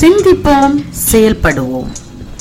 சிந்திப்போம் செயல்படுவோம்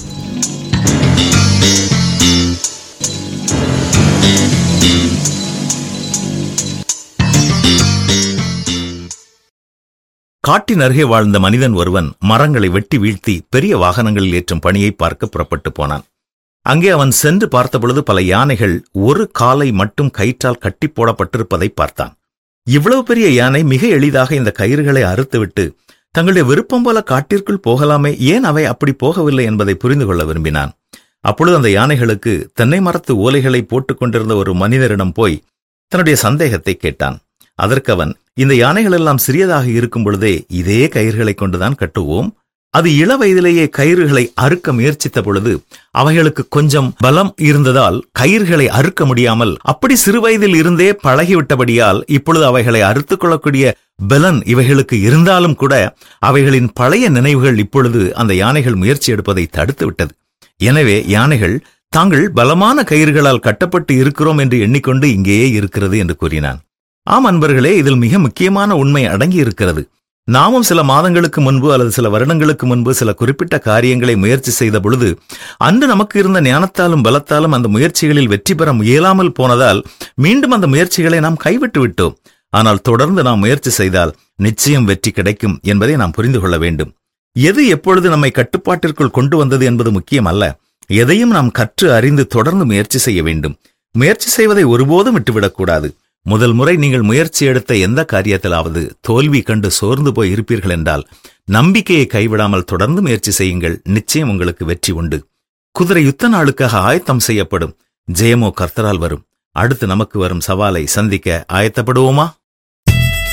காட்டின் அருகே வாழ்ந்த மனிதன் ஒருவன் மரங்களை வெட்டி வீழ்த்தி பெரிய வாகனங்களில் ஏற்றும் பணியை பார்க்க புறப்பட்டு போனான் அங்கே அவன் சென்று பார்த்தபொழுது பல யானைகள் ஒரு காலை மட்டும் கயிற்றால் கட்டி போடப்பட்டிருப்பதை பார்த்தான் இவ்வளவு பெரிய யானை மிக எளிதாக இந்த கயிறுகளை அறுத்துவிட்டு தங்களுடைய விருப்பம் போல காட்டிற்குள் போகலாமே ஏன் அவை அப்படி போகவில்லை என்பதை புரிந்து கொள்ள விரும்பினான் அப்பொழுது அந்த யானைகளுக்கு தென்னை மரத்து ஓலைகளை போட்டுக் கொண்டிருந்த ஒரு மனிதரிடம் போய் தன்னுடைய சந்தேகத்தை கேட்டான் அதற்கு அவன் இந்த யானைகள் எல்லாம் சிறியதாக இருக்கும் பொழுதே இதே கயிறுகளை கொண்டுதான் கட்டுவோம் அது இள வயதிலேயே கயிறுகளை அறுக்க முயற்சித்த பொழுது அவைகளுக்கு கொஞ்சம் பலம் இருந்ததால் கயிறுகளை அறுக்க முடியாமல் அப்படி சிறு வயதில் இருந்தே பழகிவிட்டபடியால் இப்பொழுது அவைகளை அறுத்துக் கொள்ளக்கூடிய பலன் இவைகளுக்கு இருந்தாலும் கூட அவைகளின் பழைய நினைவுகள் இப்பொழுது அந்த யானைகள் முயற்சி எடுப்பதை தடுத்து விட்டது எனவே யானைகள் தாங்கள் பலமான கயிறுகளால் கட்டப்பட்டு இருக்கிறோம் என்று எண்ணிக்கொண்டு இங்கேயே இருக்கிறது என்று கூறினான் ஆம் அன்பர்களே இதில் மிக முக்கியமான உண்மை அடங்கி இருக்கிறது நாமும் சில மாதங்களுக்கு முன்பு அல்லது சில வருடங்களுக்கு முன்பு சில குறிப்பிட்ட காரியங்களை முயற்சி செய்த பொழுது அன்று நமக்கு இருந்த ஞானத்தாலும் பலத்தாலும் அந்த முயற்சிகளில் வெற்றி பெற முயலாமல் போனதால் மீண்டும் அந்த முயற்சிகளை நாம் கைவிட்டு விட்டோம் ஆனால் தொடர்ந்து நாம் முயற்சி செய்தால் நிச்சயம் வெற்றி கிடைக்கும் என்பதை நாம் புரிந்து கொள்ள வேண்டும் எது எப்பொழுது நம்மை கட்டுப்பாட்டிற்குள் கொண்டு வந்தது என்பது முக்கியம் அல்ல எதையும் நாம் கற்று அறிந்து தொடர்ந்து முயற்சி செய்ய வேண்டும் முயற்சி செய்வதை ஒருபோதும் விட்டுவிடக்கூடாது முதல் முறை நீங்கள் முயற்சி எடுத்த எந்த காரியத்திலாவது தோல்வி கண்டு சோர்ந்து போய் இருப்பீர்கள் என்றால் நம்பிக்கையை கைவிடாமல் தொடர்ந்து முயற்சி செய்யுங்கள் நிச்சயம் உங்களுக்கு வெற்றி உண்டு குதிரை யுத்த நாளுக்காக ஆயத்தம் செய்யப்படும் ஜெயமோ கர்த்தரால் வரும் அடுத்து நமக்கு வரும் சவாலை சந்திக்க ஆயத்தப்படுவோமா